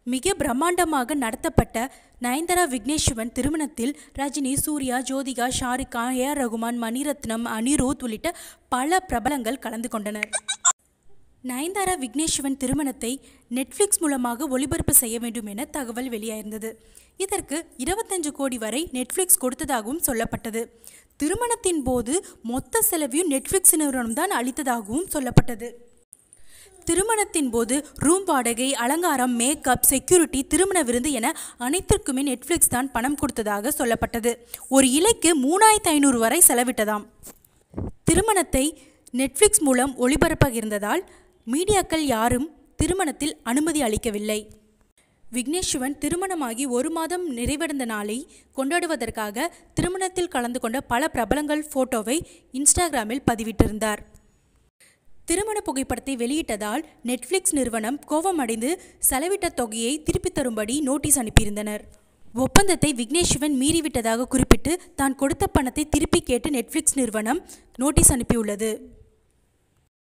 மிக பிரம்மாண்டமாக நடத்தப்பட்ட நயன்தாரா விக்னேஸ்வரன் திருமணத்தில் ரஜினி சூர்யா ஜோதிகா ஷாருக் கான் ஏ ஆர் ரகுமான் மணிரத்னம் அனிருத் உள்ளிட்ட பல பிரபலங்கள் கலந்து கொண்டனர் நயன்தாரா விக்னேஸ்வரன் திருமணத்தை நெட்ஃப்ளிக்ஸ் மூலமாக ஒளிபரப்பு செய்ய வேண்டும் என தகவல் வெளியாயிருந்தது இதற்கு இருபத்தஞ்சு கோடி வரை நெட்ஃப்ளிக்ஸ் கொடுத்ததாகவும் சொல்லப்பட்டது திருமணத்தின் போது மொத்த செலவையும் நெட்ஃப்ளிக்ஸ் நிறுவனம் தான் அளித்ததாகவும் சொல்லப்பட்டது திருமணத்தின் போது ரூம் வாடகை அலங்காரம் மேக்கப் செக்யூரிட்டி திருமண விருந்து என அனைத்திற்குமே நெட்ஃப்ளிக்ஸ் தான் பணம் கொடுத்ததாக சொல்லப்பட்டது ஒரு இலைக்கு மூணாயிரத்து ஐநூறு வரை செலவிட்டதாம் திருமணத்தை நெட்ஃப்ளிக்ஸ் மூலம் ஒளிபரப்ப இருந்ததால் மீடியாக்கள் யாரும் திருமணத்தில் அனுமதி அளிக்கவில்லை விக்னேஸ்வரன் திருமணமாகி ஒரு மாதம் நிறைவடைந்த நாளை கொண்டாடுவதற்காக திருமணத்தில் கலந்து கொண்ட பல பிரபலங்கள் போட்டோவை இன்ஸ்டாகிராமில் பதிவிட்டிருந்தார் திருமண புகைப்படத்தை வெளியிட்டதால் நெட்ஃப்ளிக்ஸ் நிறுவனம் கோபமடைந்து செலவிட்ட தொகையை திருப்பித் தரும்படி நோட்டீஸ் அனுப்பியிருந்தனர் ஒப்பந்தத்தை விக்னேஸ்வரன் மீறிவிட்டதாக குறிப்பிட்டு தான் கொடுத்த பணத்தை திருப்பி கேட்டு நெட்ஃப்ளிக்ஸ் நிறுவனம் நோட்டீஸ் அனுப்பியுள்ளது